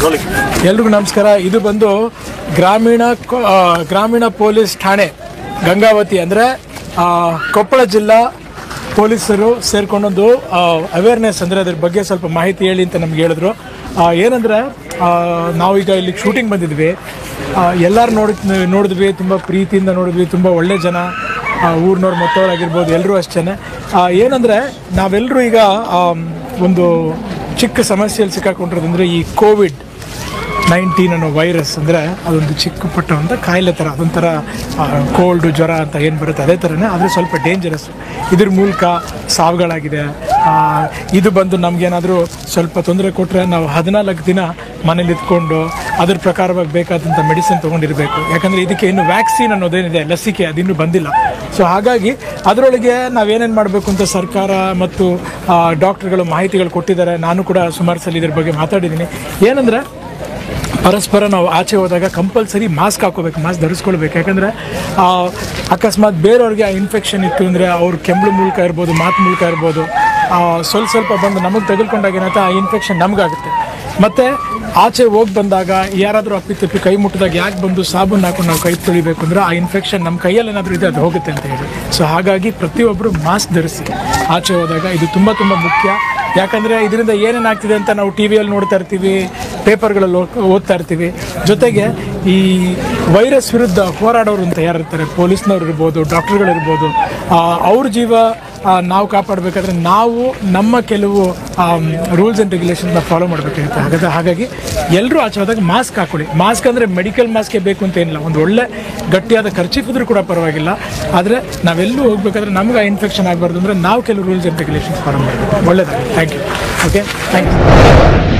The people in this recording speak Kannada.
ಎಲ್ರಿಗೂ ನಮಸ್ಕಾರ ಇದು ಬಂದು ಗ್ರಾಮೀಣ ಕೊ- ಆ, ಗ್ರಾಮೀಣ ಪೊಲೀಸ್ ಠಾಣೆ ಗಂಗಾವತಿ ಅಂದರೆ ಕೊಪ್ಪಳ ಜಿಲ್ಲಾ ಪೊಲೀಸರು ಸೇರ್ಕೊಂಡೊಂದು ಅವೇರ್ನೆಸ್ ಅಂದರೆ ಅದ್ರ ಬಗ್ಗೆ ಸ್ವಲ್ಪ ಮಾಹಿತಿ ಹೇಳಿ ಅಂತ ನಮ್ಗೆ ಹೇಳಿದ್ರು ಆ, ಏನಂದ್ರೆ ಆ, ನಾವು ಈಗ ಇಲ್ಲಿ ಶೂಟಿಂಗ್ ಬಂದಿದ್ವಿ ಎಲ್ಲರೂ ನೋಡಿ ನೋಡಿದ್ವಿ ತುಂಬ ಪ್ರೀತಿಯಿಂದ ನೋಡಿದ್ವಿ ತುಂಬ ಒಳ್ಳೆ ಜನ ಆ, ಊರ್ನವ್ರು ಮೊತ್ತವರಾಗಿರ್ಬೋದು ಎಲ್ಲರೂ ಅಷ್ಟೇ ಏನಂದರೆ ನಾವೆಲ್ಲರೂ ಈಗ ಆಮ್, ಒಂದು ಚಿಕ್ಕ ಸಮಸ್ಯೆಯಲ್ಲಿ ಸಿಕ್ಕಾಕೊಂಡಿರೋದಂದ್ರೆ ಈ ಕೋವಿಡ್ ನೈನ್ಟೀನ್ ಅನ್ನೋ ವೈರಸ್ ಅಂದರೆ ಅದೊಂದು ಚಿಕ್ಕ ಪುಟ್ಟ ಅಂತ ಕಾಯಿಲೆ ಥರ ಅದೊಂಥರ ಕೋಲ್ಡು ಜ್ವರ ಅಂತ ಏನು ಬರುತ್ತೆ ಅದೇ ಥರನೇ ಆದರೆ ಸ್ವಲ್ಪ ಡೇಂಜರಸ್ ಇದ್ರ ಮೂಲಕ ಸಾವುಗಳಾಗಿದೆ ಆ, ಇದು ಬಂದು ನಮಗೇನಾದರೂ ಸ್ವಲ್ಪ ತೊಂದರೆ ಕೊಟ್ಟರೆ ನಾವು ಹದಿನಾಲ್ಕು ದಿನ ಮನೇಲಿ ಇದ್ಕೊಂಡು ಅದ್ರ ಪ್ರಕಾರವಾಗಿ ಬೇಕಾದಂಥ ಮೆಡಿಸಿನ್ ತೊಗೊಂಡಿರಬೇಕು ಯಾಕಂದರೆ ಇದಕ್ಕೆ ಇನ್ನು ವ್ಯಾಕ್ಸಿನ್ ಅನ್ನೋದೇನಿದೆ ಲಸಿಕೆ ಅದಿನ್ನೂ ಬಂದಿಲ್ಲ ಸೊ ಹಾಗಾಗಿ ಅದರೊಳಗೆ ನಾವೇನೇನು ಮಾಡಬೇಕು ಅಂತ ಸರ್ಕಾರ ಮತ್ತು ಡಾಕ್ಟರ್ಗಳು ಮಾಹಿತಿಗಳು ಕೊಟ್ಟಿದ್ದಾರೆ ನಾನು ಕೂಡ ಸುಮಾರು ಸಲ ಇದ್ರ ಬಗ್ಗೆ ಮಾತಾಡಿದ್ದೀನಿ ಏನಂದರೆ ಪರಸ್ಪರ ನಾವು ಆಚೆ ಹೋದಾಗ ಕಂಪಲ್ಸರಿ ಮಾಸ್ಕ್ ಹಾಕೋಬೇಕು ಮಾಸ್ಕ್ ಧರಿಸ್ಕೊಳ್ಬೇಕು ಯಾಕಂದರೆ ಅಕಸ್ಮಾತ್ ಬೇರೆಯವ್ರಿಗೆ ಆ ಇನ್ಫೆಕ್ಷನ್ ಇತ್ತು ಅಂದರೆ ಅವ್ರ ಕೆಂಬಳು ಮೂಲಕ ಇರ್ಬೋದು ಮಾತು ಮೂಲಕ ಇರ್ಬೋದು ಆ, ಸ್ವಲ್ಪ ಸ್ವಲ್ಪ ಬಂದು ನಮಗೆ ತಗೊಳ್ಕೊಂಡಾಗ ಏನಾಯ್ತು ಆ ಇನ್ಫೆಕ್ಷನ್ ನಮಗಾಗುತ್ತೆ ಮತ್ತು ಆಚೆ ಹೋಗಿ ಬಂದಾಗ ಯಾರಾದರೂ ಅಪ್ಪಿತಪ್ಪಿ ಕೈ ಮುಟ್ಟಿದಾಗ ಯಾಕೆ ಬಂದು ಸಾಬೂನು ಹಾಕೊಂಡು ನಾವು ಕೈ ತೊಳಿಬೇಕು ಅಂದರೆ ಆ ಇನ್ಫೆಕ್ಷನ್ ನಮ್ಮ ಕೈಯಲ್ಲಿ ಏನಾದರೂ ಇದೆ ಅದು ಹೋಗುತ್ತೆ ಅಂತ ಹೇಳಿ ಸೊ ಹಾಗಾಗಿ ಪ್ರತಿಯೊಬ್ಬರು ಮಾಸ್ಕ್ ಧರಿಸಿ ಆಚೆ ಹೋದಾಗ ಇದು ತುಂಬ ತುಂಬ ಮುಖ್ಯ ಯಾಕಂದರೆ ಇದರಿಂದ ಏನೇನು ಆಗ್ತಿದೆ ಅಂತ ನಾವು ಟಿ ವಿಯಲ್ಲಿ ನೋಡ್ತಾ ಇರ್ತೀವಿ ಪೇಪರ್ಗಳಲ್ಲಿ ಓದ್- ಓದ್ತಾ ಇರ್ತೀವಿ ಜೊತೆಗೆ ಈ ವೈರಸ್ ವಿರುದ್ಧ ಹೋರಾಡೋರು ಅಂತ ಯಾರು ಇರ್ತಾರೆ ಪೊಲೀಸ್ನವ್ರು ಇರ್ಬೋದು ಡಾಕ್ಟರ್ಗಳಿರ್ಬೋದು ಆ, ಅವ್ರ ಜೀವ ಆ, ನಾವು ಕಾಪಾಡಬೇಕಾದ್ರೆ ನಾವು ನಮ್ಮ ಕೆಲವು ರೂಲ್ಸ್ ಆ್ಯಂಡ್ ರೆಗ್ಯುಲೇಷನ್ನ ಫಾಲೋ ಮಾಡಬೇಕಾಗುತ್ತೆ ಹಾಗಾದ್ರೆ ಹಾಗಾಗಿ ಎಲ್ಲರೂ ಆಚೆ ಹೋದಾಗ ಮಾಸ್ಕ್ ಹಾಕೊಳ್ಳಿ ಮಾಸ್ಕ್ ಅಂದರೆ ಮೆಡಿಕಲ್ ಮಾಸ್ಕೇ ಬೇಕು ಅಂತ ಏನಿಲ್ಲ ಒಂದು ಒಳ್ಳೆ ಗಟ್ಟಿಯಾದ ಖರ್ಚಿಫ್ ಇದ್ರೂ ಕೂಡ ಪರವಾಗಿಲ್ಲ ಆದರೆ ನಾವೆಲ್ಲೂ ಹೋಗ್ಬೇಕಾದ್ರೆ ನಮ್ಗೆ ಆ ಇನ್ಫೆಕ್ಷನ್ ಆಗಬಾರ್ದು ಅಂದರೆ ನಾವು ಕೆಲವು ರೂಲ್ಸ್ ಆ್ಯಂಡ್ ರೆಗ್ಯುಲೇಷನ್ಸ್ ಫಾಲೋ ಮಾಡಬೇಕು ಒಳ್ಳೆಯದಾಗಿ thank you okay thank you